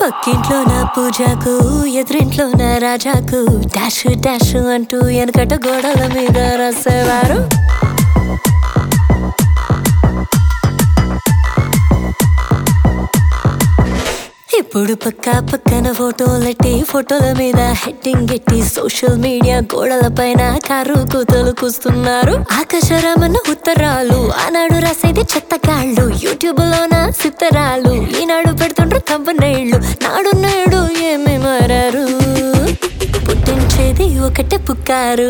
పక్కింట్లో నా పూజకు ఎదురింట్లో నా రాజాకు డాష్ డాష్ అంటూ వెనకట గోడల మీద రాసేవారు ఇప్పుడు పక్క పక్కన ఫోటోలెట్టి ఫోటోల మీద హెడ్డింగ్ ఎట్టి సోషల్ మీడియా గోడల పైన కారు కూతలు కూస్తున్నారు ఆకాశరామన్న ఉత్తరాలు ఆనాడు రాసేది చెత్తగాళ్ళు యూట్యూబ్ లోన సిత్తరాలు ఈనాడు పెడుతుండ్రు కంపెనీళ్ళు నాడు నేడు ఏమి మారారు పుట్టించేది ఒకటే పుక్కారు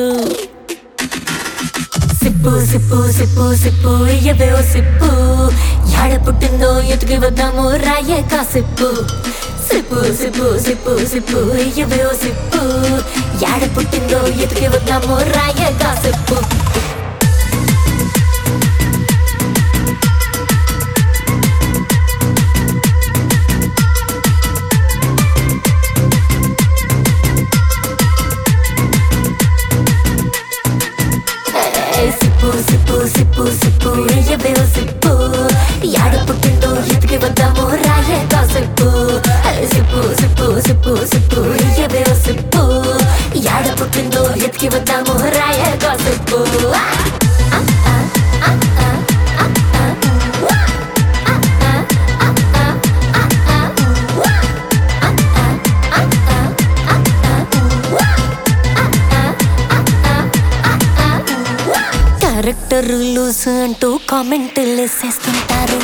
సిప్పు సిప్పు సిప్పు సిప్పు ఇయ్యవే ఓ సిప్పు యాడ పుట్టిందో ఎతికి వద్దాము రాయే కాసిప్పు సిప్పు సిప్పు సిప్పు సిప్పు ఇయ్యవే ఓ సిప్పు యాడ పుట్టిందో ఎతికి వద్దాము రాయే కాసిప్పు ఏయ్ సిప్పు సిప్పు సిప్పు సిప్పు ఇయ్యవే ఓ సిప్పు యాడ పుట్టిందో ఎతికి వద్దాము రాయే కాసిప్పు ఏయ్ సిప్పు సిప్పు సిప్పు సిప్పు ఇయ్యవే ఓ సిప్పు యాడ పుట్టిందో ఎతికి వద్దాము రాయే కాసిప్పు ఆ! ఆ, ఆ, ఆ, ఆ, ఆ, ఆ, వా! ఆ, ఆ, ఆ, ఆ, ఆ, ఆ, వా! ఆ, ఆ, ఆ, ఆ, ఆ, ఆ, వా! క్యారెక్టర్ లూజ్ అంటూ కామెంట్లు వేసేస్తుంటారు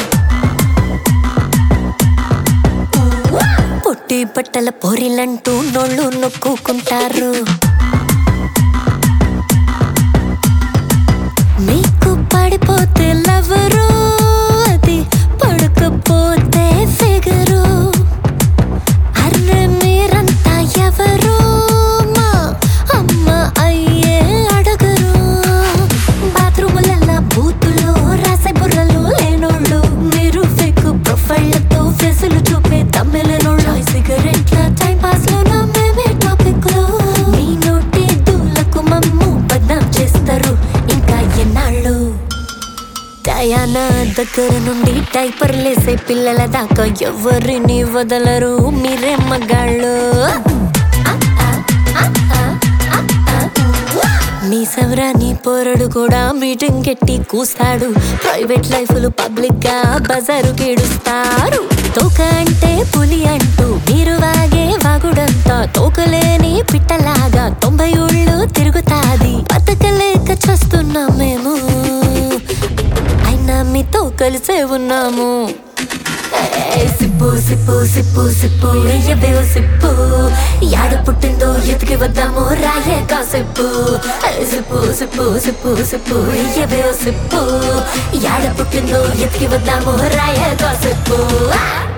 పొట్టి బట్టల పొరిలంటూ నోళ్ళు నొక్కుకుంటారు మీకు పడిపోతే లవరు అది పడకపోతే ఫిగరు అర్రె మీరంతా ఎవరు మా అమ్మ అయ్యే అడగరు బాత్రూములల్లా బూతులు రాసే బుర్రలు లేనోళ్ళు మీరు ఫేక్ ప్రొఫైళ్లతో ఫేసులు చూపే తమ్మెలనోళ్ళు సిగరెట్ల టైం పాస్ లో నా మేమే టాపిక్ లో మీ నోటి దూలకు మమ్ము బద్నాం చేస్తారు ఇంకా ఎన్నాళ్ళు డయానా దగ్గర నుండి డైపర్ లేసే పిల్లల దాకా ఎవరిని వదలరు మీరే మగాళ్ళు మీ సవరాని పోరడు కూడా మీటింగ్ ఎట్టి కూస్తాడు ప్రైవేట్ లైఫ్లు పబ్లిక్ గా బజారు కేడుస్తారు తోక అంటే పులి అంటూ మీరు వాగే వాగుడంతా తోకలేని పిట్టలాగా తొంభై ఊళ్ళు తిరుగుతాది బతకలేక చస్తున్నాం మేము అయినా మీతో కలిసే ఉన్నాము ఏయ్ సిప్పు సిప్పు సిప్పు సిప్పు ఎయ్యవే ఓ సిప్పు యాడ పుట్టిందో ఎతికి వద్దాము రాయే కాసిప్పు ఏయ్ సిప్పు సిప్పు సిప్పు సిప్పు ఎయ్యవే ఓ సిప్పు యాడ పుట్టిందో ఎతికి వద్దాము రాయే కాసిప్పు ఆ!